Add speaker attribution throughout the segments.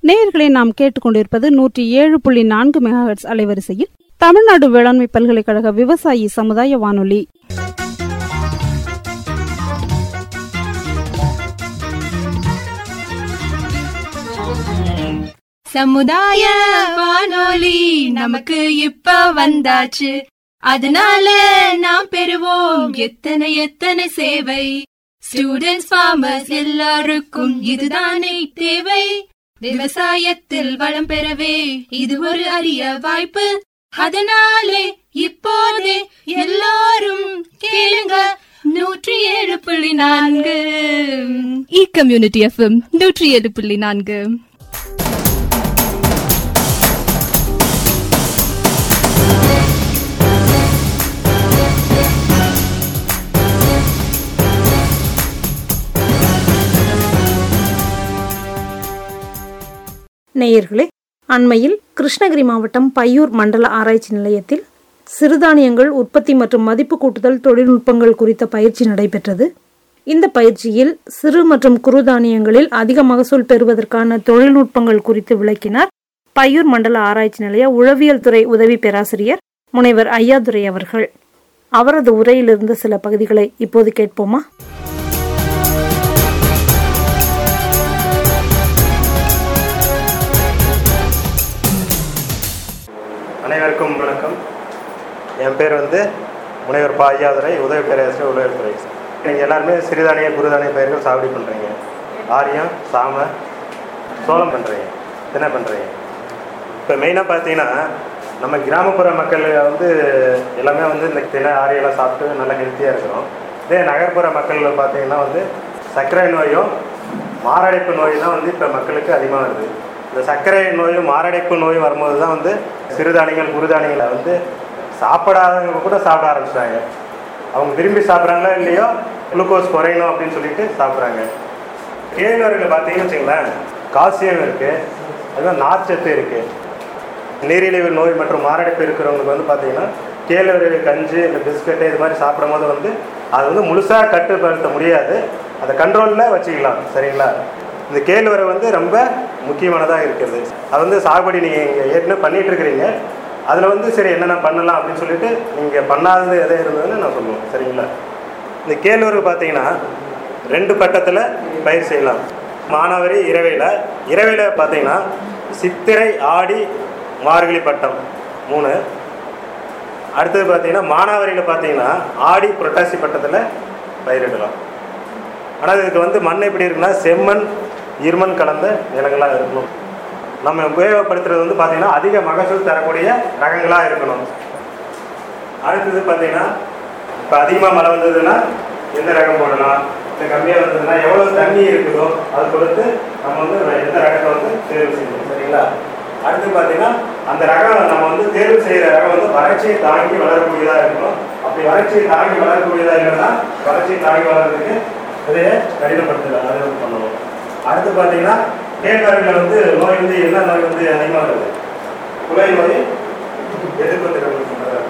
Speaker 1: நேயர்களை நாம் கேட்டுக்கொண்டிருப்பது நூற்றி ஏழு புள்ளி நான்கு மெகாஹெட்ஸ் அலைவரிசையில் தமிழ்நாடு வேளாண்மை பல்கலைக்கழக விவசாயி சமுதாய வானொலி
Speaker 2: சமுதாய வானொலி நமக்கு இப்ப வந்தாச்சு அதனால நாம் பெறுவோம் எத்தனை எத்தனை சேவை ஸ்டூடெண்ட்ஸ் ஃபார்மர்ஸ் எல்லாருக்கும் இதுதானே தேவை விவசாயத்தில் வளம் பெறவே இது ஒரு அரிய வாய்ப்பு அதனாலே இப்போதே எல்லாரும் கேளுங்க நூற்றி ஏழு புள்ளி நான்கு இ கம்யூனிட்டி எஃப்எம் நூற்றி ஏழு புள்ளி நான்கு
Speaker 3: நேயர்களே அண்மையில் கிருஷ்ணகிரி மாவட்டம் பையூர் மண்டல ஆராய்ச்சி நிலையத்தில் சிறுதானியங்கள் உற்பத்தி மற்றும் மதிப்பு கூட்டுதல் தொழில்நுட்பங்கள் குறித்த பயிற்சி நடைபெற்றது இந்த பயிற்சியில் சிறு மற்றும் குறுதானியங்களில் அதிக மகசூல் பெறுவதற்கான தொழில்நுட்பங்கள் குறித்து விளக்கினார் பையூர் மண்டல ஆராய்ச்சி நிலைய உளவியல் துறை உதவி பேராசிரியர் முனைவர் ஐயாதுரை அவர்கள் அவரது உரையிலிருந்து சில பகுதிகளை இப்போது கேட்போமா
Speaker 4: அனைவருக்கும் வணக்கம் என் பேர் வந்து முனைவர் பா ஐயாதுரை உதவி பேராசிரியர் உதவித்துறை நீங்கள் எல்லாருமே சிறுதானிய குருதானிய பயிர்கள் சாகுபடி பண்ணுறீங்க ஆரியம் சாம சோளம் பண்ணுறீங்க தினை பண்ணுறீங்க இப்போ மெயினாக பார்த்தீங்கன்னா நம்ம கிராமப்புற மக்கள் வந்து எல்லாமே வந்து இந்த தினை ஆரியெல்லாம் சாப்பிட்டு நல்லா ஹெல்த்தியாக இருக்கிறோம் இதே நகர்ப்புற மக்கள் பார்த்தீங்கன்னா வந்து சர்க்கரை நோயும் மாரடைப்பு நோய் தான் வந்து இப்போ மக்களுக்கு அதிகமாக வருது இந்த சர்க்கரை நோயும் மாரடைப்பு நோயும் வரும்போது தான் வந்து சிறுதானியங்கள் குறுதானியங்களை வந்து சாப்பிடாதவங்க கூட சாப்பிட ஆரம்பிச்சிட்டாங்க அவங்க விரும்பி சாப்பிட்றாங்களோ இல்லையோ குளுக்கோஸ் குறையணும் அப்படின்னு சொல்லிட்டு சாப்பிட்றாங்க கேழ்வரகு பார்த்தீங்கன்னு வச்சுங்களேன் கால்சியம் இருக்குது அதுதான் நார்ச்சத்து இருக்குது நீரிழிவு நோய் மற்றும் மாரடைப்பு இருக்கிறவங்களுக்கு வந்து பார்த்தீங்கன்னா கேழ்வரகு கஞ்சி இல்லை பிஸ்கட்டு இது மாதிரி சாப்பிடும்போது வந்து அது வந்து முழுசாக கட்டுப்படுத்த முடியாது அதை கண்ட்ரோலில் வச்சுக்கலாம் சரிங்களா இந்த கேழ்வரகு வந்து ரொம்ப முக்கியமானதாக இருக்கிறது அது வந்து சாகுபடி நீங்கள் இங்கே ஏற்கனவே பண்ணிகிட்டு இருக்கிறீங்க அதில் வந்து சரி என்னென்ன பண்ணலாம் அப்படின்னு சொல்லிட்டு நீங்கள் பண்ணாதது எதை இருந்ததுன்னு நான் சொல்லுவேன் சரிங்களா இந்த கேழ்வரகு பார்த்தீங்கன்னா ரெண்டு பட்டத்தில் பயிர் செய்யலாம் மானாவரி இரவையில் இரவையில் பார்த்தீங்கன்னா சித்திரை ஆடி மார்கழி பட்டம் மூணு அடுத்தது பார்த்தீங்கன்னா மானாவரியில் பார்த்தீங்கன்னா ஆடி புரட்டாசி பட்டத்தில் பயிரிடலாம் ஆனால் இதுக்கு வந்து மண் எப்படி இருக்குன்னா செம்மண் இருமண் கலந்த நிலங்களாக இருக்கணும் நம்ம உபயோகப்படுத்துறது வந்து பார்த்தீங்கன்னா அதிக மகசூல் தரக்கூடிய ரகங்களாக இருக்கணும் அடுத்தது பார்த்தீங்கன்னா இப்போ அதிகமாக மழை வந்ததுன்னா எந்த ரகம் போடலாம் இல்லை கம்மியாக வந்ததுன்னா எவ்வளோ தண்ணி இருக்குதோ அதை பொறுத்து நம்ம வந்து எந்த ரகத்தை வந்து தேர்வு செய்யணும் சரிங்களா அடுத்து பார்த்தீங்கன்னா அந்த ரகம் நம்ம வந்து தேர்வு செய்கிற ரகம் வந்து வறட்சியை தாங்கி வளரக்கூடியதாக இருக்கணும் அப்படி வறட்சியை தாங்கி வளரக்கூடியதாக இல்லைன்னா வறட்சியை தாங்கி வளர்றதுக்கு இதையே கடினப்படுத்தல அதை வந்து பண்ணணும் அடுத்து பார்த்தீங்கன்னா கேழ்வரகுல வந்து நோய் வந்து என்ன நோய் வந்து அதிகமாக வருது குலை நோய் எதிர்ப்பு திறன்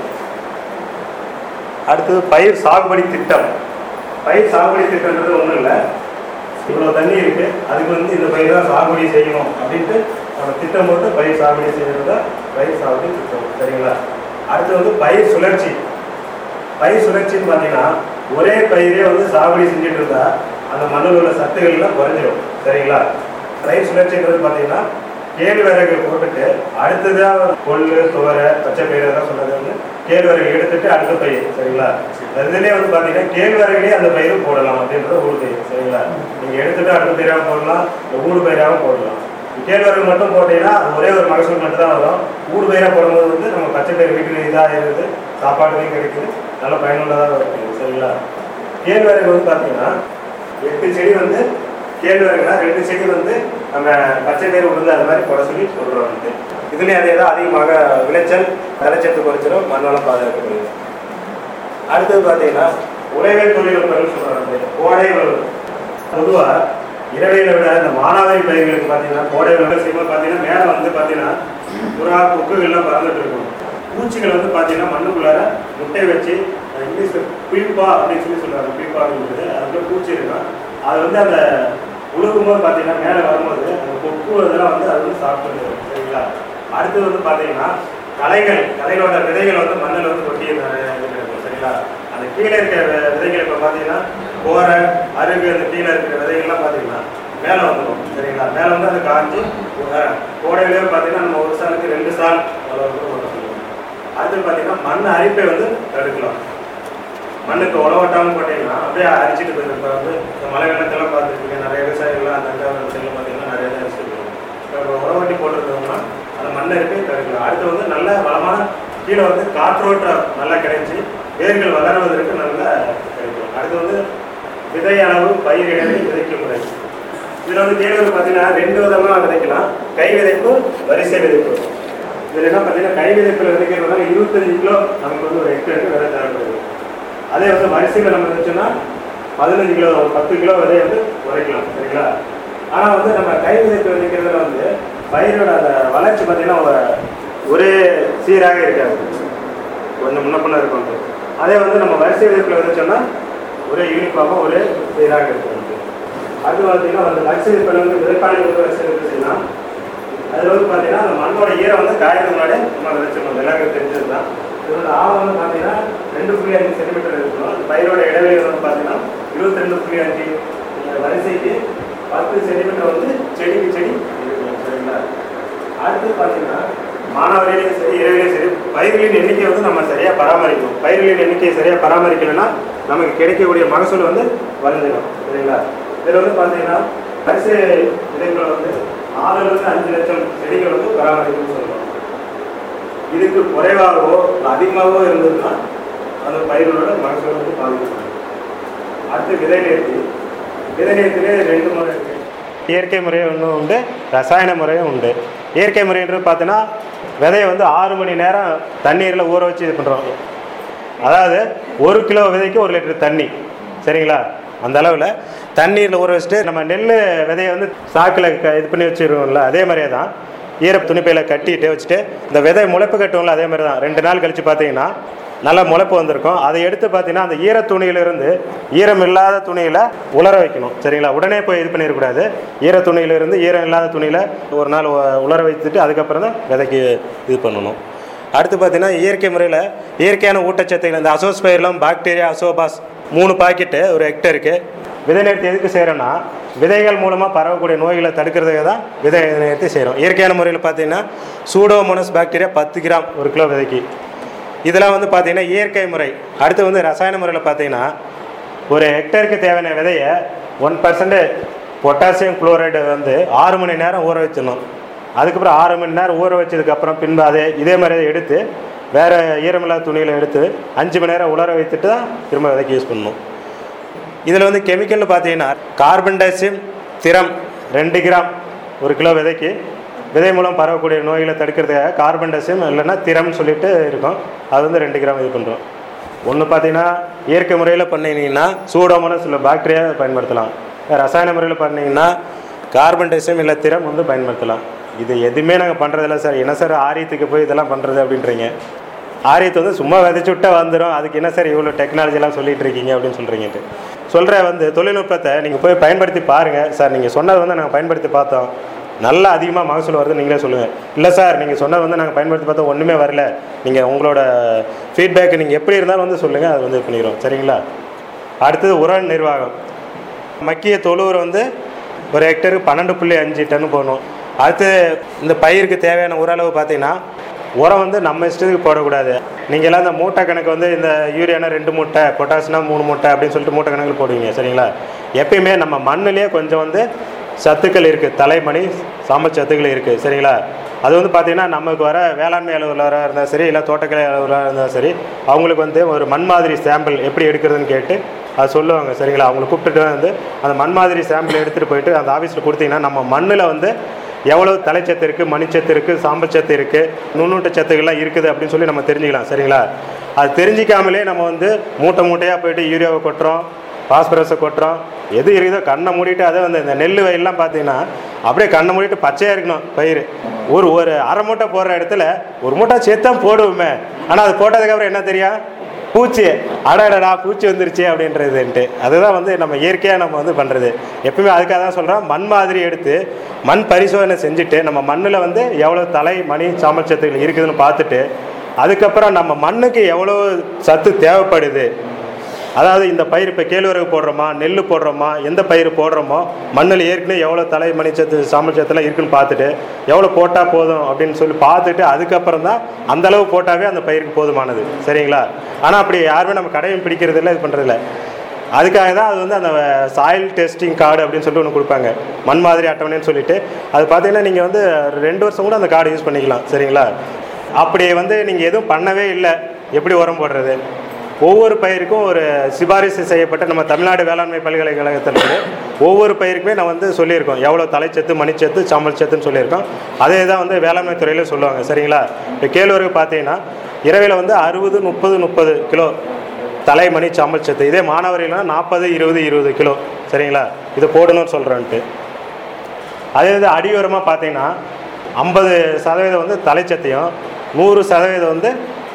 Speaker 4: அடுத்தது பயிர் சாகுபடி திட்டம் பயிர் சாகுபடி திட்டம்ன்றது ஒன்றும் இல்லை இவ்வளோ தண்ணி இருக்கு அதுக்கு வந்து இந்த பயிர் தான் சாகுபடி செய்யணும் அப்படின்ட்டு நம்ம திட்டம் போட்டு பயிர் சாகுபடி செய்யறது தான் பயிர் சாகுபடி திட்டம் சரிங்களா அடுத்து வந்து பயிர் சுழற்சி பயிர் சுழற்சின்னு பார்த்தீங்கன்னா ஒரே பயிரே வந்து சாகுபடி செஞ்சுட்டு இருந்தா அந்த மண்ணில் உள்ள சத்துக்கள்லாம் குறைஞ்சிரும் சரிங்களா பயிர் சுழற்சின்றது பார்த்தீங்கன்னா கேழ்வரகு போட்டுட்டு அடுத்ததாக கொள்ளு துவரை பச்சை பயிர் தான் சொன்னது வந்து கேழ்வரகு எடுத்துட்டு அடுத்த பயிர் சரிங்களா இதுலேயே வந்து பார்த்தீங்கன்னா கேழ்வரகுலேயே அந்த பயிரும் போடலாம் அப்படின்றது ஊடு பயிர் சரிங்களா நீங்கள் எடுத்துட்டு அடுத்த பயிராக போடலாம் இல்லை ஊடு பயிராகவும் போடலாம் கேழ்வரகு மட்டும் போட்டீங்கன்னா அது ஒரே ஒரு மகசூல் மட்டும் தான் வரும் ஊடு பயிராக போடும்போது வந்து நம்ம பச்சை பயிர் வீட்டில் இதாக இருக்குது சாப்பாடுலையும் கிடைக்குது நல்ல பயனுள்ளதாக இருக்குது சரிங்களா கேழ்வரகு வந்து பார்த்தீங்கன்னா எட்டு செடி வந்து கேழ்வரகுனா ரெண்டு செடி வந்து நம்ம பச்சை பயிர் உளுந்து அது மாதிரி போட சொல்லி சொல்கிறோம் வந்து இதுலேயும் அதே தான் அதிகமாக விளைச்சல் தலைச்சத்து குறைச்சிடும் மண்ணெல்லாம் பாதுகாக்கப்படுது அடுத்தது பார்த்தீங்கன்னா உழவியல் தொழில்நுட்பங்கள் சொல்கிறாங்க கோடை பொதுவாக இரவையில விட இந்த மானாவாரி பயிர்களுக்கு பார்த்தீங்கன்னா கோடை விவசாயமாக பார்த்தீங்கன்னா மேலே வந்து பார்த்தீங்கன்னா புறா கொக்குகள்லாம் பறந்துட்டு இருக்கும் பூச்சிகள் வந்து பார்த்தீங்கன்னா மண்ணுக்குள்ளார முட்டை வச்சு அஹ் இங்கிலீஷ்ல பீப்பா அப்படின்னு சொல்லி சொல்றாங்க பீப்பா அப்படின்றது அதுக்குள்ள பூச்சி இருக்கும் அது வந்து அந்த உழுகும் போது பார்த்தீங்கன்னா மேலே வரும்போது அந்த கொக்கு இதெல்லாம் வந்து அது வந்து சாப்பிட்டு சரிங்களா அடுத்தது வந்து பார்த்தீங்கன்னா களைகள் களைகளோட விதைகள் வந்து மண்ணில் வந்து கொட்டி இருக்கிறது சரிங்களா அந்த கீழே இருக்கிற வி- விதைகள் இப்போ பார்த்தீங்கன்னா கோரை அருகு அந்த கீழே இருக்கிற விதைகள்லாம் பார்த்தீங்கன்னா மேலே வந்துடும் சரிங்களா மேலே வந்து அது காய்ச்சி அஹ், கோடையிலேயே பார்த்தீங்கன்னா நம்ம ஒரு சாலுக்கு ரெண்டு சால் அளவுக்கு போட சொல்லுவோம் அடுத்து பார்த்தீங்கன்னா மண் அரிப்பை வந்து தடுக்கலாம் மண்ணுக்கு உழவட்டாமல் போட்டீங்கன்னா அப்படியே அரிச்சிட்டு போயிடும் இப்போ வந்து இந்த மழை வெள்ளத்தெல்லாம் பார்த்துருக்கீங்க நிறைய விவசாயிகள்லாம் தஞ்சாவூர் சைடில் பார்த்தீங்கன்னா நிறைய தான் அரிச்சிட்டு போயிடும் இப்போ உழவட்டி போட்டிருந்தோம்னா அந்த மண் அரிப்பை தடுக்கலாம் அடுத்து வந்து நல்ல வளமான கீழே வந்து காற்றோட்டம் நல்லா கிடைச்சி வேர்கள் வளருவதற்கு நல்லா கிடைக்கும் அடுத்து வந்து விதை அளவு பயிர் இடைவெளி விதைக்கும் முறை இதில் வந்து கேழ்வரகு பார்த்தீங்கன்னா ரெண்டு விதமாக விதைக்கலாம் கை விதைப்பு வரிசை விதைப்பு இதில் என்ன பார்த்தீங்கன்னா கை விதைப்பில் விதைக்கிறதுனால இருபத்தஞ்சு கிலோ நமக்கு வந்து ஒரு ஹெக்டருக்கு விதை தேவைப்படுது அதே வந்து வரிசையில் நம்ம வச்சோம்னா பதினஞ்சு கிலோ பத்து கிலோ விதையை வந்து உரைக்கலாம் சரிங்களா ஆனால் வந்து நம்ம கை விதைப்பு விதைக்கிறதுல வந்து பயிரோட அந்த வளர்ச்சி பார்த்தீங்கன்னா ஒரு- ஒரே சீராக இருக்காது கொஞ்சம் முன்ன பின்ன இருக்கும் அது. அதே வந்து நம்ம வரிசை விதத்தில் விதைச்சோம்னா ஒரே யூனிஃபார்மாக ஒரே சீராக இருக்கும் அது. அது பார்த்தீங்கன்னா அந்த வரிசை விதத்தில் வந்து விதைப்பானை வந்து வரிசை விதத்தில் செய்யலாம் அதில் வந்து பார்த்தீங்கன்னா அந்த மண்ணோட ஈரம் வந்து காயத்துக்கு முன்னாடி நம்ம விதைச்சிடணும் எல்லாருக்கும் தெரிஞ்சது தான் இதோட ஆழம் வந்து பார்த்தீங்கன்னா ரெண்டு புள்ளி அஞ்சு சென்டிமீட்டர் இருக்கணும் அந்த பயிரோட இடைவெளி வந்து பார்த்தீங்கன்னா இருபத்தி ரெண்டு புள்ளி அஞ்சு இந்த வரிசைக்கு பத்து சென்டிமீட்டர் வந்து செடிக்கு செடி இருக்கணும் சரிங்களா அடுத்து பார்த்தீங்கன்னா மாணவர்களையும் சரி இறைவனையும் சரி பயிர்களின் எண்ணிக்கை வந்து நம்ம சரியாக பராமரிக்கணும் பயிர்களின் எண்ணிக்கையை சரியாக பராமரிக்கலைன்னா நமக்கு கிடைக்கக்கூடிய மகசூல் வந்து வளர்ந்துடும் சரிங்களா இதில் வந்து பார்த்தீங்கன்னா வரிசை விதைகளை வந்து நாலுலேருந்து அஞ்சு லட்சம் செடிகள் வந்து பராமரிக்கணும்னு சொல்லுவோம் இதுக்கு குறைவாகவோ இல்ல அதிகமாகவோ இருந்ததுன்னா அந்த பயிர்களோட மகசூல் வந்து பாதிக்கும் அடுத்து விதை நேர்த்தி விதை நேர்த்திலே ரெண்டு முறை இருக்கு இயற்கை முறையும் ஒன்றும் உண்டு ரசாயன முறையும் உண்டு இயற்கை முறைன்றது பார்த்தீங்கன்னா விதையை வந்து ஆறு மணி நேரம் தண்ணீரில் ஊற வச்சு இது பண்ணுறோம் அதாவது ஒரு கிலோ விதைக்கு ஒரு லிட்டர் தண்ணி சரிங்களா அந்த அளவில் தண்ணீரில் ஊற வச்சுட்டு நம்ம நெல் விதையை வந்து சாக்கில் க இது பண்ணி வச்சுருவோம்ல அதே மாதிரியே தான் ஈர துணிப்பையில் கட்டிட்டு வச்சுட்டு இந்த விதை முளைப்பு கட்டுவோம்ல அதே மாதிரி தான் ரெண்டு நாள் கழித்து பார்த்தீங்கன்னா நல்லா முளைப்பு வந்திருக்கும் அதை எடுத்து பார்த்தீங்கன்னா அந்த ஈர துணியிலிருந்து ஈரம் இல்லாத துணியில் உலர வைக்கணும் சரிங்களா உடனே போய் இது பண்ணிடக்கூடாது ஈர துணியிலிருந்து ஈரம் இல்லாத துணியில் ஒரு நாள் உ- உலர வைத்துட்டு அதுக்கப்புறம் தான் விதைக்கு இது பண்ணணும் அடுத்து பார்த்தீங்கன்னா இயற்கை முறையில் இயற்கையான ஊட்டச்சத்துகள் இந்த அசோஸ்பைர்லம் பாக்டீரியா அசோபாஸ் மூணு பாக்கெட்டு ஒரு ஹெக்டருக்கு விதை நேர்த்தி எதுக்கு செய்கிறோன்னா விதைகள் மூலமாக பரவக்கூடிய நோய்களை தடுக்கிறதுக்கு தான் விதை நேர்த்தி செய்கிறோம் இயற்கையான முறையில் பார்த்தீங்கன்னா சூடோமோனஸ் பாக்டீரியா பத்து கிராம் ஒரு கிலோ விதைக்கு இதெல்லாம் வந்து பார்த்தீங்கன்னா இயற்கை முறை அடுத்து வந்து ரசாயன முறையில் பார்த்தீங்கன்னா ஒரு ஹெக்டருக்கு தேவையான விதையை ஒன் பர்சன்ட் பொட்டாசியம் குளோரைடு வந்து ஆறு மணி நேரம் ஊற வச்சிடணும் அதுக்கப்புறம் ஆறு மணி நேரம் ஊற வச்சதுக்கப்புறம் பின்பு அதே இதே மாதிரி எடுத்து வேறு ஈரமில்லாத துணியில் எடுத்து அஞ்சு மணி நேரம் உலர வைத்துட்டு தான் திரும்ப விதைக்கு யூஸ் பண்ணணும் இதில் வந்து கெமிக்கல்னு பார்த்தீங்கன்னா கார்பன் டைசியம் திரம் ரெண்டு கிராம் ஒரு கிலோ விதைக்கு விதை மூலம் பரவக்கூடிய நோய்களை தடுக்கிறதுக்காக கார்பன் டைசியம் இல்லைன்னா திரம்னு சொல்லிட்டு இருக்கும் அது வந்து ரெண்டு கிராம் இது பண்ணுறோம் ஒன்று பார்த்தீங்கன்னா இயற்கை முறையில் பண்ணீங்கன்னா சூடோமோனஸ் இல்லை பாக்டீரியா பயன்படுத்தலாம் ரசாயன முறையில் பண்ணீங்கன்னா கார்பன் டைசியம் இல்லை திரம் வந்து பயன்படுத்தலாம் இது எதுவுமே நாங்கள் பண்ணுறதில்ல சார் என்ன சார் ஆரியத்துக்கு போய் இதெல்லாம் பண்ணுறது அப்படின்றீங்க ஆரியத்தை வந்து சும்மா விதைச்சு விட்டா வந்துடும் அதுக்கு என்ன சார் இவ்வளோ டெக்னாலஜிலாம் சொல்லிட்டு இருக்கீங்க அப்படின்னு சொல்கிறீங்கன்ட்டு சொல்கிற வந்து தொழில்நுட்பத்தை நீங்கள் போய் பயன்படுத்தி பாருங்கள் சார் நீங்கள் சொன்னது வந்து நாங்கள் பயன்படுத்தி பார்த்தோம் நல்லா அதிகமாக மகசூல் வருது நீங்களே சொல்லுங்கள் இல்லை சார் நீங்கள் சொன்னது வந்து நாங்கள் பயன்படுத்தி பார்த்தோம் ஒன்றுமே வரல நீங்கள் உங்களோட ஃபீட்பேக் நீங்கள் எப்படி இருந்தாலும் வந்து சொல்லுங்கள் அது வந்து இது பண்ணிடுறோம் சரிங்களா அடுத்தது உர நிர்வாகம் மக்கிய தொழு வந்து ஒரு ஹெக்டருக்கு பன்னெண்டு புள்ளி அஞ்சு டன் போடணும் அடுத்து இந்த பயிருக்கு தேவையான உர அளவு பார்த்தீங்கன்னா உரம் வந்து நம்ம இஷ்டத்துக்கு போடக்கூடாது நீங்கள் எல்லாம் இந்த மூட்டை கணக்கு வந்து இந்த யூரியானா ரெண்டு மூட்டை பொட்டாசினா மூணு மூட்டை அப்படின்னு சொல்லிட்டு மூட்டை கணக்கில் போடுவீங்க சரிங்களா எப்பயுமே நம்ம மண்ணுலேயே கொஞ்சம் வந்து சத்துக்கள் இருக்குது தலைமணி சாம்பல் சத்துக்கள் இருக்குது சரிங்களா அது வந்து பார்த்திங்கன்னா நமக்கு வர வேளாண்மை அலுவலராக இருந்தால் சரி இல்லை தோட்டக்கலை அலுவலராக இருந்தால் சரி அவங்களுக்கு வந்து ஒரு மண் மாதிரி சாம்பிள் எப்படி எடுக்கிறதுன்னு கேட்டு அது சொல்லுவாங்க சரிங்களா அவங்களை கூப்பிட்டுட்டு வந்து அந்த மண் மாதிரி சாம்பிள் எடுத்துகிட்டு போயிட்டு அந்த ஆஃபீஸில் கொடுத்தீங்கன்னா நம்ம மண்ணில் வந்து எவ்வளோ தலைச்சத்து இருக்குது மணிச்சத்து இருக்குது சாம்பச்சத்து இருக்குது நுண்ணூட்ட சத்துக்கள்லாம் இருக்குது அப்படின்னு சொல்லி நம்ம தெரிஞ்சுக்கலாம் சரிங்களா அது தெரிஞ்சிக்காமலே நம்ம வந்து மூட்டை மூட்டையாக போயிட்டு யூரியாவை கொட்டுறோம் பாஸ்பரஸை கொட்டுறோம் எது இருக்குதோ கண்ணை மூடிட்டு அதை வந்து இந்த நெல் வயல்லாம் பார்த்தீங்கன்னா அப்படியே கண்ணை மூடிட்டு பச்சையாக இருக்கணும் பயிர் ஒரு ஒரு அரை மூட்டை போடுற இடத்துல ஒரு மூட்டை சேர்த்தான் போடுவோமே ஆனால் அது போட்டதுக்கப்புறம் என்ன தெரியும் பூச்சி அடடடா பூச்சி வந்துருச்சு அப்படின்றதுன்ட்டு அதுதான் வந்து நம்ம இயற்கையாக நம்ம வந்து பண்ணுறது எப்பவுமே அதுக்காக தான் சொல்கிறோம் மண் மாதிரி எடுத்து மண் பரிசோதனை செஞ்சுட்டு நம்ம மண்ணில் வந்து எவ்வளோ தலை மணி சாம்பல் சத்துக்கள் இருக்குதுன்னு பார்த்துட்டு அதுக்கப்புறம் நம்ம மண்ணுக்கு எவ்வளோ சத்து தேவைப்படுது அதாவது இந்த பயிர் இப்போ கேழ்வரகு போடுறோமா நெல் போடுறோமா எந்த பயிர் போடுறோமோ மண்ணில் ஏற்கனவே எவ்வளோ தலை மணிச்சத்து சாம்பல் சத்துலாம் இருக்குன்னு பார்த்துட்டு எவ்வளோ போட்டால் போதும் அப்படின்னு சொல்லி பார்த்துட்டு அதுக்கப்புறம் தான் அந்த அளவு போட்டாவே அந்த பயிருக்கு போதுமானது சரிங்களா ஆனால் அப்படி யாருமே நம்ம கடையும் பிடிக்கிறதில்ல இது பண்ணுறதில்ல அதுக்காக தான் அது வந்து அந்த சாயில் டெஸ்டிங் கார்டு அப்படின்னு சொல்லிட்டு ஒன்று கொடுப்பாங்க மண் மாதிரி அட்டவணைன்னு சொல்லிட்டு அது பார்த்தீங்கன்னா நீங்கள் வந்து ரெண்டு வருஷம் கூட அந்த கார்டு யூஸ் பண்ணிக்கலாம் சரிங்களா அப்படி வந்து நீங்கள் எதுவும் பண்ணவே இல்லை எப்படி உரம் போடுறது ஒவ்வொரு பயிருக்கும் ஒரு சிபாரிசு செய்யப்பட்ட நம்ம தமிழ்நாடு வேளாண்மை பல்கலைக்கழகத்திலிருந்து ஒவ்வொரு பயிருக்குமே நான் வந்து சொல்லியிருக்கோம் எவ்வளோ தலைச்சத்து மணிச்சத்து சாம்பல் சத்துன்னு சொல்லியிருக்கோம் அதே தான் வந்து வேளாண்மை துறையில் சொல்லுவாங்க சரிங்களா இப்போ கேழ்வரகு பார்த்தீங்கன்னா இரவில் வந்து அறுபது முப்பது முப்பது கிலோ தலை மணி சாம்பல் சத்து இதே மாணவர்கள்லாம் நாற்பது இருபது இருபது கிலோ சரிங்களா இது போடணும்னு சொல்கிறேன்ட்டு அதே இது அடியோரமாக பார்த்தீங்கன்னா ஐம்பது சதவீதம் வந்து தலைச்சத்தையும் நூறு சதவீதம் வந்து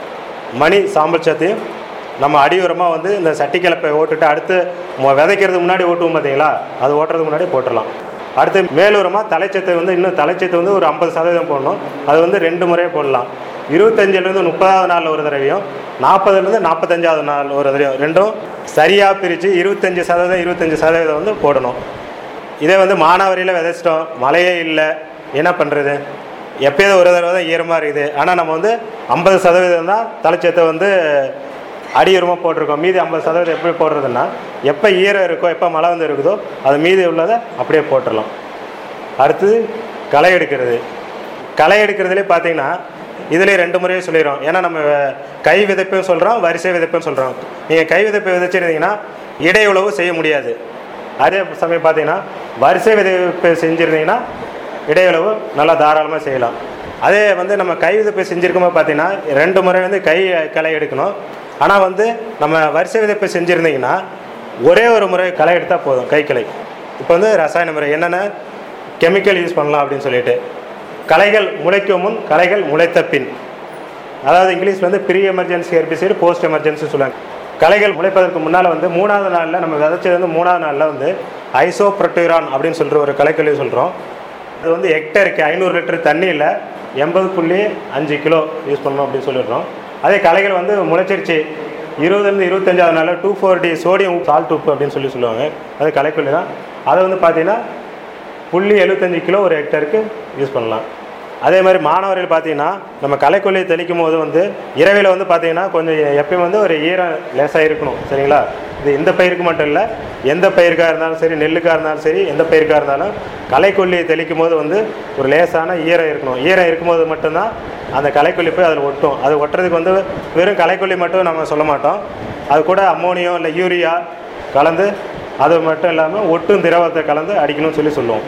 Speaker 4: மணி சாம்பல் சத்தையும் நம்ம அடியோரமாக வந்து இந்த சட்டி கிளப்பை ஓட்டுட்டு அடுத்து மொ- விதைக்கிறதுக்கு முன்னாடி ஓட்டுவோம் பார்த்தீங்களா அது ஓட்டுறதுக்கு முன்னாடி போட்டுடலாம் அடுத்து மேலோரமாக தலைச்சத்தை வந்து இன்னும் தலைச்சத்து வந்து ஒரு ஐம்பது சதவீதம் போடணும் அது வந்து ரெண்டு முறையே போடலாம் இருபத்தஞ்சிலேருந்து முப்பதாவது நாள் ஒரு தடவையும் நாற்பதுலேருந்து நாற்பத்தஞ்சாவது நாள் ஒரு தடவையும் ரெண்டும் சரியாக பிரித்து இருபத்தஞ்சி சதவீதம் இருபத்தஞ்சி சதவீதம் வந்து போடணும் இதே வந்து மானாவரியில் விதைச்சிட்டோம் மழையே இல்லை என்ன பண்ணுறது எப்பயாவது ஒரு தடவை தான் ஈரமாக இருக்குது ஆனால் நம்ம வந்து ஐம்பது சதவீதம் தான் தலைச்சத்தை வந்து அடியுரமாக போட்டிருக்கோம் மீதி ஐம்பது சதவீதம் எப்படி போடுறதுன்னா எப்போ ஈரம் இருக்கோ எப்போ மழை வந்து இருக்குதோ அது மீதி உள்ளதை அப்படியே போட்டுடலாம் அடுத்தது களை எடுக்கிறது களை எடுக்கிறதுலே பார்த்தீங்கன்னா இதுலேயே ரெண்டு முறையே சொல்லிடுறோம் ஏன்னா நம்ம கை விதைப்பும் சொல்கிறோம் வரிசை விதைப்பும் சொல்கிறோம் நீங்கள் கை விதைப்பை விதைச்சிருந்தீங்கன்னா இடையுழவு செய்ய முடியாது அதே சமயம் பார்த்தீங்கன்னா வரிசை விதைப்பு செஞ்சுருந்தீங்கன்னா இடையுழவு நல்லா தாராளமாக செய்யலாம் அதே வந்து நம்ம கை விதைப்பு செஞ்சுருக்கும்போது பார்த்தீங்கன்னா ரெண்டு முறை வந்து கை களை எடுக்கணும் ஆனால் வந்து நம்ம வரிசை விதைப்பு செஞ்சுருந்தீங்கன்னா ஒரே ஒரு முறை களை எடுத்தால் போதும் கை களை இப்போ வந்து ரசாயன முறை என்னென்ன கெமிக்கல் யூஸ் பண்ணலாம் அப்படின்னு சொல்லிட்டு களைகள் முளைக்கும் முன் களைகள் முளைத்த பின் அதாவது இங்கிலீஷில் வந்து pre emergency herbicide post emergency சொல்லுவாங்க களைகள் முளைப்பதற்கு முன்னால் வந்து மூணாவது நாளில் நம்ம விதைச்சது வந்து மூணாவது நாளில் வந்து ஐசோப்ரோட்டிரான் அப்படின்னு சொல்கிற ஒரு களைக்கொல்லி சொல்கிறோம் அது வந்து ஹெக்டருக்கு ஐநூறு லிட்டர் தண்ணியில் எண்பது புள்ளி அஞ்சு கிலோ யூஸ் பண்ணணும் அப்படின்னு சொல்லிடுறோம் அதே களைகள் வந்து முளைச்சிருச்சு இருபதுலேருந்து இருபத்தஞ்சாவது நாளில் two four D sodium salt உப்பு அப்படின்னு சொல்லி சொல்லுவாங்க அது களைக்கொல்லி தான் அதை வந்து பார்த்தீங்கன்னா புள்ளி எழுபத்தஞ்சு கிலோ ஒரு ஹெக்டருக்கு யூஸ் பண்ணலாம் அதே மாதிரி மாணவர்கள் பார்த்தீங்கன்னா நம்ம களைக்கொல்லியை தெளிக்கும் போது வந்து இரவில் வந்து பார்த்தீங்கன்னா கொஞ்சம் எப்பயும் வந்து ஒரு ஈரம் லேசாக இருக்கணும் சரிங்களா இது இந்த பயிருக்கு மட்டும் இல்லை எந்த பயிருக்காக இருந்தாலும் சரி நெல்லுக்காக இருந்தாலும் சரி எந்த பயிருக்காக இருந்தாலும் களைக்கொல்லியை தெளிக்கும் போது வந்து ஒரு லேசான ஈரம் இருக்கணும் ஈரம் இருக்கும்போது மட்டும்தான் அந்த களைக்கொல்லி போய் அதில் ஒட்டும் அது ஒட்டுறதுக்கு வந்து வெறும் களைக்கொல்லி மட்டும் நம்ம சொல்ல மாட்டோம் அது கூட அம்மோனியம் இல்லை யூரியா கலந்து அது மட்டும் இல்லாமல் ஒட்டும் திரவத்தை கலந்து அடிக்கணும்னு சொல்லி சொல்லுவோம்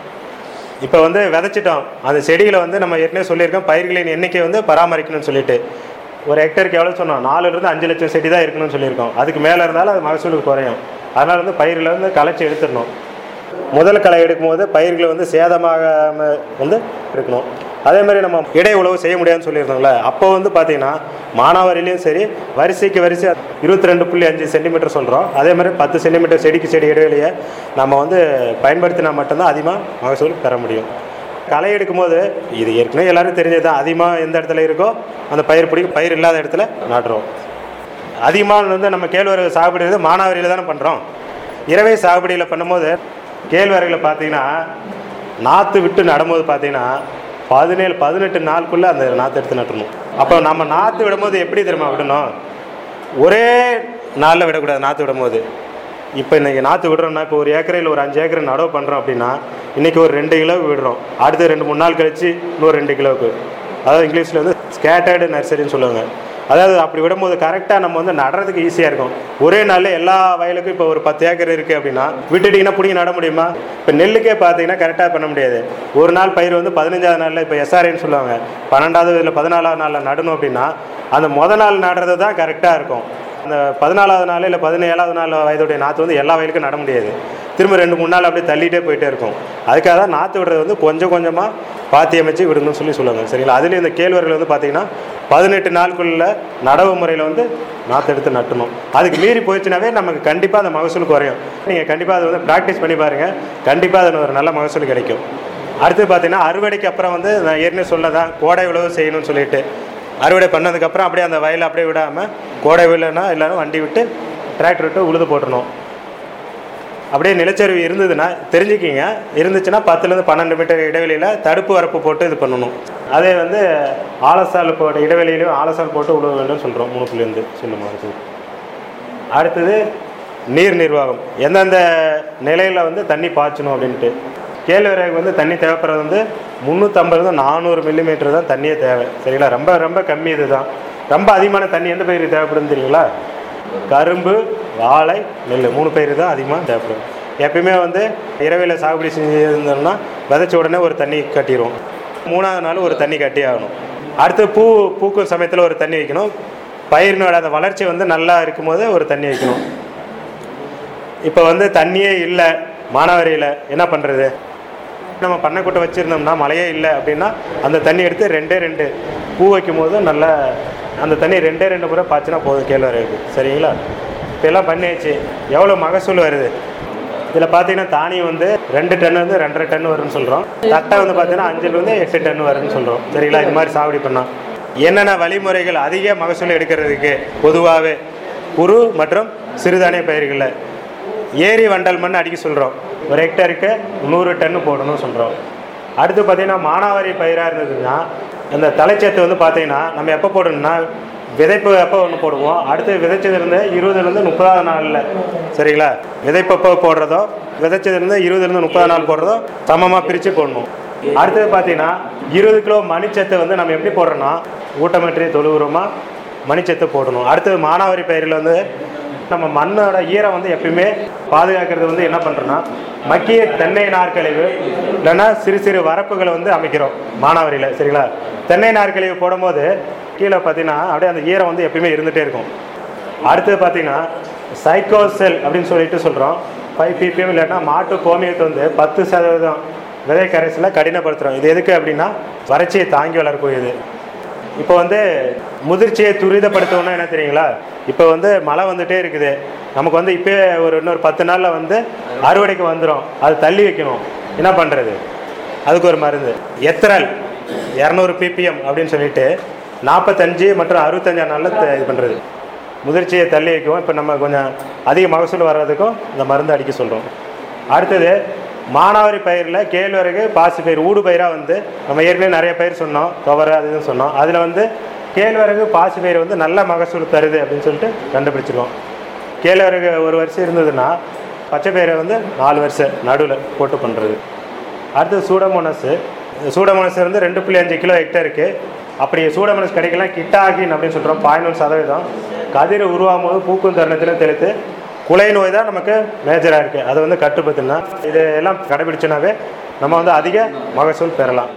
Speaker 4: இப்போ வந்து விதைச்சிட்டோம் அந்த செடிகளை வந்து நம்ம ஏற்கனவே சொல்லியிருக்கோம் பயிர்களின் எண்ணிக்கை வந்து பராமரிக்கணும்னு சொல்லிட்டு ஒரு ஹெக்டருக்கு எவ்வளோ சொன்னோம் நாலுலேருந்து அஞ்சு லட்சம் செடி தான் இருக்கணும்னு சொல்லியிருக்கோம் அதுக்கு மேலே இருந்தாலும் அது மகசூலுக்கு குறையும் அதனால் வந்து பயிர்களை வந்து களைச்சி எடுத்துடணும் முதல் களை எடுக்கும்போது பயிர்களை வந்து சேதமாகாம வந்து இருக்கணும் அதே மாதிரி நம்ம இடை உழவு செய்ய முடியாதுன்னு சொல்லியிருந்தோம்ல அப்போ வந்து பார்த்தீங்கன்னா மானாவாரிலையும் சரி வரிசைக்கு வரிசை இருபத்தி ரெண்டு புள்ளி அஞ்சு சென்டிமீட்டர் சொல்கிறோம் அதே மாதிரி பத்து சென்டிமீட்டர் செடிக்கு செடி இடைவெளியை நம்ம வந்து பயன்படுத்தினா மட்டும்தான் அதிகமாக மகசூல் பெற முடியும் களை எடுக்கும்போது இது ஏற்கனவே எல்லாரும் தெரிஞ்சது தான் அதிகமாக எந்த இடத்துல இருக்கோ அந்த பயிர் பிடிக்கும் பயிர் இல்லாத இடத்துல நாட்டுறோம் அதிகமாக வந்து நம்ம கேழ்வரகு சாகுபடி வந்து மானாவாரியில் தானே பண்ணுறோம் இரவை சாகுபடியில் பண்ணும்போது கேழ்வரகுல பார்த்தீங்கன்னா நாற்று விட்டு நடும்போது பார்த்தீங்கன்னா பதினேழு பதினெட்டு நாளுக்குள்ளே அந்த நாற்று எடுத்து நட்டுறணும் அப்போ நம்ம நாற்று விடும்போது எப்படி தெரியுமா விடணும் ஒரே நாளில் விடக்கூடாது நாற்று விடும்போது இப்போ இன்றைக்கி நாற்று விடுறோம்னா இப்போ ஒரு ஏக்கரையில் ஒரு அஞ்சு ஏக்கரை நடவு பண்ணுறோம் அப்படின்னா இன்றைக்கி ஒரு ரெண்டு கிலோ விடுறோம் அடுத்து ரெண்டு மூணு நாள் கழித்து இன்னொரு ரெண்டு கிலோவுக்கு அதாவது இங்கிலீஷில் வந்து ஸ்கேட்டர்டு நர்சரின்னு சொல்லுவாங்க அதாவது அப்படி விடும்போது கரெக்டாக நம்ம வந்து நடுறதுக்கு ஈஸியாக இருக்கும் ஒரே நாளில் எல்லா வயலுக்கும் இப்போ ஒரு பத்து ஏக்கர் இருக்குது அப்படின்னா விட்டுட்டிங்கன்னா பிடிங்கி நட முடியுமா இப்போ நெல்லுக்கே பார்த்தீங்கன்னா கரெக்டாக பண்ண முடியாது ஒரு நாள் பயிர் வந்து பதினஞ்சாவது நாளில் இப்போ எஸ்ஆர்ஏன்னு சொல்லுவாங்க பன்னெண்டாவது இல்லை பதினாலாவது நாளில் நடணும் அப்படின்னா அந்த முத நாள் நடுறது தான் கரெக்டாக இருக்கும் அந்த பதினாலாவது நாள் இல்லை பதினேழாவது நாள் வயதுடைய நாற்று வந்து எல்லா வயலுக்கும் நட முடியாது திரும்ப ரெண்டு மூணு நாள் அப்படியே தள்ளிட்டே போயிட்டே இருக்கும் அதுக்காக தான் நாற்று விடுறது வந்து கொஞ்சம் கொஞ்சமாக பாத்தி அமைச்சு விடணும்னு சொல்லி சொல்லுவாங்க சரிங்களா அதுலேயும் இந்த கேழ்வரகு வந்து பார்த்தீங்கன்னா பதினெட்டு நாளுக்குள்ள நடவு முறையில் வந்து நாற்று எடுத்து நட்டணும் அதுக்கு மீறி போயிடுச்சுனாவே நமக்கு கண்டிப்பாக அந்த மகசூல் குறையும் நீங்கள் கண்டிப்பாக அதை வந்து ப்ராக்டிஸ் பண்ணி பாருங்கள் கண்டிப்பாக அதில் ஒரு நல்ல மகசூல் கிடைக்கும் அடுத்து பார்த்தீங்கன்னா அறுவடைக்கு அப்புறம் வந்து நான் ஏற்கனவே சொல்லதான் கோடை உழவு செய்யணும்னு சொல்லிட்டு அறுவடை பண்ணதுக்கப்புறம் அப்படியே அந்த வயலை அப்படியே விடாமல் கோடை விடலைன்னா எல்லாரும் வண்டி விட்டு டிராக்டர் விட்டு உழுது போட்டுறணும் அப்படியே நிலச்சரிவு இருந்ததுன்னா தெரிஞ்சுக்கிங்க இருந்துச்சுன்னா பத்துலேருந்து பன்னெண்டு மீட்டர் இடைவெளியில் தடுப்பு வரப்பு போட்டு இது பண்ணணும் அதே வந்து ஆலசால் போட்ட இடைவெளியிலையும் ஆலசால் போட்டு உழுவ வேண்டும் சொல்கிறோம் மூணு புள்ளிலேருந்து சொல்லுமா அடுத்தது அடுத்தது நீர் நிர்வாகம் எந்தெந்த நிலையில் வந்து தண்ணி பாய்ச்சணும் அப்படின்ட்டு கேழ்வரகு வந்து தண்ணி தேவைப்படுறது வந்து முந்நூற்றம்பது நானூறு மில்லிமீட்டர் தான் தண்ணியே தேவை சரிங்களா ரொம்ப ரொம்ப கம்மி இதுதான் ரொம்ப அதிகமான தண்ணி எந்த பயிர் தேவைப்படுன்னு தெரியுங்களா கரும்பு வாழை நெல் மூணு பயிர் தான் அதிகமாக தேவைப்படும் எப்பயுமே வந்து இரவில் சாகுபடி செஞ்சிருந்தோம்னா விதைச்ச உடனே ஒரு தண்ணி கட்டிடுவோம் மூணாவது நாள் ஒரு தண்ணி கட்டி ஆகணும் அடுத்து பூ பூக்கும் சமயத்தில் ஒரு தண்ணி வைக்கணும் பயிரினோட அந்த வளர்ச்சி வந்து நல்லா இருக்கும்போது ஒரு தண்ணி வைக்கணும் இப்போ வந்து தண்ணியே இல்லை மானாவாரியில் என்ன பண்ணுறது நம்ம பண்ணைக்குட்டை வச்சுருந்தோம்னா மழையே இல்லை அப்படின்னா அந்த தண்ணி எடுத்து ரெண்டே ரெண்டு பூ வைக்கும் போது நல்லா அந்த தண்ணி ரெண்டே ரெண்டு முறை பாய்ச்சினா போதும் கேழ்வரகு சரிங்களா இப்போ எல்லாம் பண்ணியாச்சு எவ்வளோ மகசூல் வருது இதில் பார்த்தீங்கன்னா தானியம் வந்து ரெண்டு டன் வந்து ரெண்டரை டன் வரும்னு சொல்கிறோம் தட்டை வந்து பார்த்தீங்கன்னா அஞ்சுலேருந்து எட்டு டன் வரும்னு சொல்கிறோம் சரிங்களா இது மாதிரி சாகுபடி பண்ணோம் என்னென்ன வழிமுறைகள் அதிக மகசூல் எடுக்கிறதுக்கு பொதுவாகவே குறு மற்றும் சிறுதானிய பயிர்களில் ஏரி வண்டல் மண் அடிக்க சொல்கிறோம் ஒரு ஹெக்டருக்கு நூறு டன்னு போடணும்னு சொல்கிறோம் அடுத்து பார்த்தீங்கன்னா மானாவாரி பயிராக இருந்ததுன்னா அந்த தலைச்சத்து வந்து பார்த்தீங்கன்னா நம்ம எப்போ போடணும்னா விதைப்பு எப்போ ஒன்று போடுவோம் அடுத்து விதைச்சதுலேருந்து இருபதுலேருந்து முப்பதாவது நாளில் சரிங்களா விதைப்பு எப்போ போடுறதோ விதைச்சதுலேருந்து இருபதுலேருந்து முப்பதாவது நாள் போடுறதோ சமமாக பிரித்து போடணும் அடுத்தது பார்த்தீங்கன்னா இருபது கிலோ மணிச்சத்தை வந்து நம்ம எப்படி போடுறோன்னா ஊட்டமற்றி தொழு உரமா மணிச்சத்தை போடணும் அடுத்தது மானாவாரி பயிரில் வந்து நம்ம மண்ணோட ஈரம் வந்து எப்பயுமே பாதுகாக்கிறது வந்து என்ன பண்ணுறோன்னா மக்கிய தென்னை நார்க்கழிவு இல்லைன்னா சிறு சிறு வரப்புகளை வந்து அமைக்கிறோம் மானாவாரியில் சரிங்களா தென்னை நார்க்கழிவு போடும்போது கீழே பார்த்தீங்கன்னா அப்படியே அந்த ஈரம் வந்து எப்பயுமே இருந்துகிட்டே இருக்கும் அடுத்தது பார்த்தீங்கன்னா சைக்கோசெல் அப்படின்னு சொல்லிட்டு சொல்கிறோம் ஃபைவ் பிபிஎம் இல்லைன்னா மாட்டு கோமியத்தை வந்து பத்து சதவீதம் விதை கரைசலில் கடினப்படுத்துகிறோம் இது எதுக்கு அப்படின்னா வறட்சியை தாங்கி வளரக்கூடியது இப்போ வந்து முதிர்ச்சியை துரிதப்படுத்தணும்னா என்ன தெரியுங்களா இப்போ வந்து மழை வந்துட்டே இருக்குது நமக்கு வந்து இப்போ ஒரு இன்னொரு பத்து நாளில் வந்து அறுவடைக்கு வந்துடும் அது தள்ளி வைக்கணும் என்ன பண்ணுறது அதுக்கு ஒரு மருந்து எத்தரல் இரநூறு பிபிஎம் அப்படின்னு சொல்லிட்டு நாற்பத்தஞ்சு மற்றும் அறுபத்தஞ்சாம் நாளில் த- இது பண்ணுறது முதிர்ச்சியை தள்ளி வைக்கும் இப்போ நம்ம கொஞ்சம் அதிக மகசூல் வர்றதுக்கும் இந்த மருந்து அடிக்க சொல்கிறோம் அடுத்தது மானாவாரி பயிரில் கேழ்வரகு பாசி பயிர் ஊடு பயிராக வந்து நம்ம ஏற்கனவே நிறைய பயிர் சொன்னோம் துவரை அது இதுன்னு சொன்னோம் அதில் வந்து கேழ்வரகு பாசி பயிர் வந்து நல்ல மகசூல் தருது அப்படின்னு சொல்லிட்டு கண்டுபிடிச்சிருக்கோம் கேழ்வரகு ஒரு வருஷம் இருந்ததுன்னா பச்சை பயிரை வந்து நாலு வருஷம் நடுவில் போட்டு பண்ணுறது அடுத்து சூடமோனஸ் சூடமோனஸ் வந்து ரெண்டு புள்ளி அஞ்சு கிலோ ஹெக்டருக்கு அப்படி சூடமோனஸ் கிடைக்கலாம் கிட்டாகின் அப்படின்னு சொல்கிறோம் பதினொன்று சதவீதம் கதிர் உருவாகும் போது பூக்கும் தருணத்திலும் தெளித்து குலை நோய் தான் நமக்கு மேஜராக இருக்குது அதை வந்து கட்டுப்படுத்தினா இது எல்லாம் கடைபிடிச்சோன்னாவே நம்ம வந்து அதிக மகசூல் பெறலாம்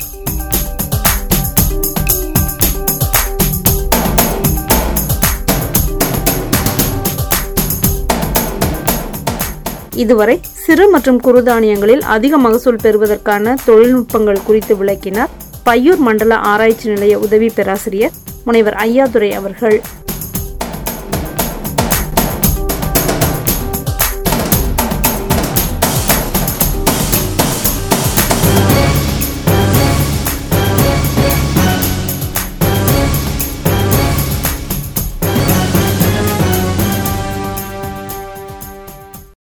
Speaker 3: இதுவரை சிறு மற்றும் குறுதானியங்களில் அதிக மகசூல் பெறுவதற்கான தொழில்நுட்பங்கள் குறித்து விளக்கினார் பையூர் மண்டல ஆராய்ச்சி நிலைய உதவி பேராசிரியர் முனைவர் ஐயாதுரை அவர்கள்